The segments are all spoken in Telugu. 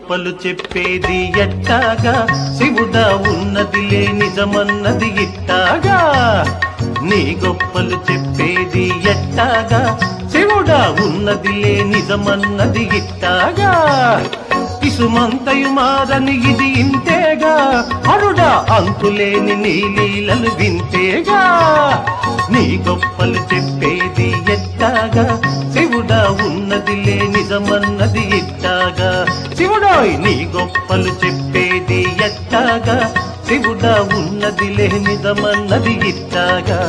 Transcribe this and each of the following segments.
గొప్పలు చెప్పేది ఎట్టాగా శివుడా ఉన్నదిలే నిజమన్నది ఇట్టాగా నీ గొప్పలు చెప్పేది ఎట్టాగా శివుడా ఉన్నదిలే నిజమన్నది ఇట్టాగా ఇసుమంతయు మారని ఇది ఇంతేగా అరుడా అంతులేని నీ లీలలు వింతేగా నీ గొప్పలు చెప్పేది ఎట్టాగా శివుడా ఉన్నదిలే నిజమన్నది ఇట్టాగా శివుడోయ్ నీ గొప్పలు చెప్పేది ఎట్టాగా శివుడా ఉన్నదిలే నిజమన్నది ఇట్టాగా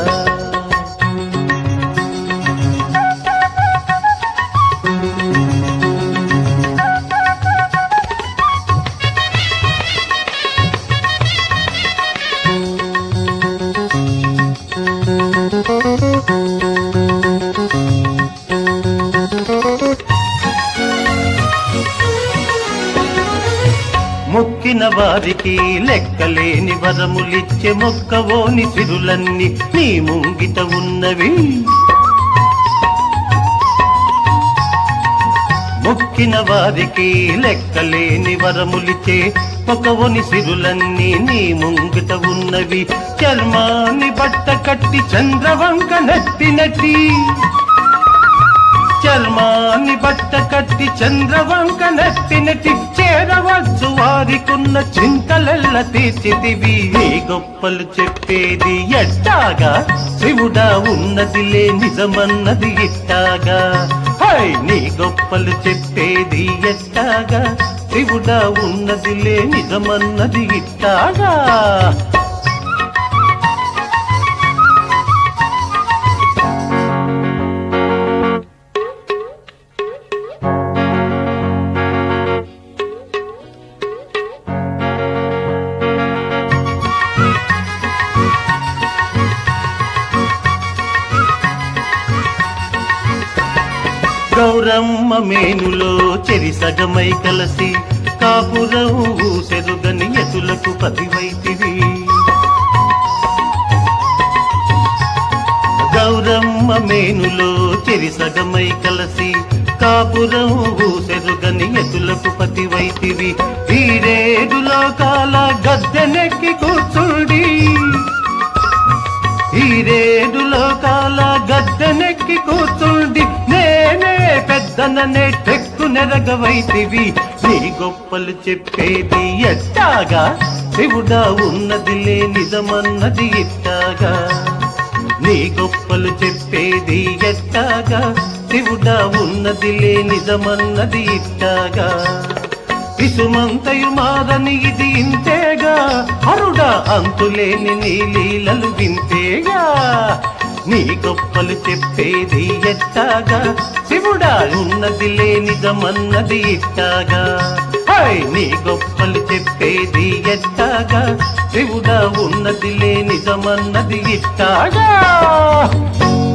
మొక్కిన వారికి లెక్కలేని వరములిచ్చే మొక్కవోని సిరులన్నీ నీ ముంగిట ఉన్నవి మొక్కిన వారికి లెక్కలేని వరములిచే ఒకవని సిరులన్నీ నీ ముంగిట ఉన్నవి చర్మాన్ని బట్ట కట్టి చంద్రవంక నట్టినట్టి చర్మాన్ని బట్ట కట్టి చంద్రవంక నట్టినటి చేరవచ్చు వారికున్న చింతలెల్ల తీర్చితివి నీ గొప్పలు చెప్పేది ఎట్టాగా శివుడా ఉన్నదిలే నిజమన్నది ఇట్టాగా హై నీ గొప్పలు చెప్పేది ఎట్టాగా శివుడా ఉన్నదిలే నిజమన్నది ఇట్టాగా గౌరమ్మ మేనులో చెరి సగమై కలసి కాపురం ఊసెరుగని ఎతులకు పతివైతివి గౌరమ్మ మేనులో చెరి సగమై కలసి కాపురం ఊసెరుగని ఎతులకు పతివైతివి ఈరేడు లోకాల గద్దెనెక్కి కూర్చుండి ఈ రేడు లోకాల గద్దెనెక్కి కూర్చుండి నేనే పెద్దననే టెక్కు నెరగవైతివి నీ గొప్పలు చెప్పేది ఎట్టాగా శివుడా ఉన్నదిలే నిజమన్నది ఇట్టాగా నీ గొప్పలు చెప్పేది ఎట్టాగా శివుడా ఉన్నదిలే నిజమన్నది ఇట్టాగా విసుమంతయు మారని ఇది ఇంతేగా అరుడా అంతులేని నీ లీలలు వింతేగా నీ గొప్పలు చెప్పేది ఎట్టాగా శివుడా ఉన్నదిలే నిజమన్నది ఇట్టాగా హై నీ గొప్పలు చెప్పేది ఎట్టాగా శివుడా ఉన్నదిలే నిజమన్నది ఇట్టాగా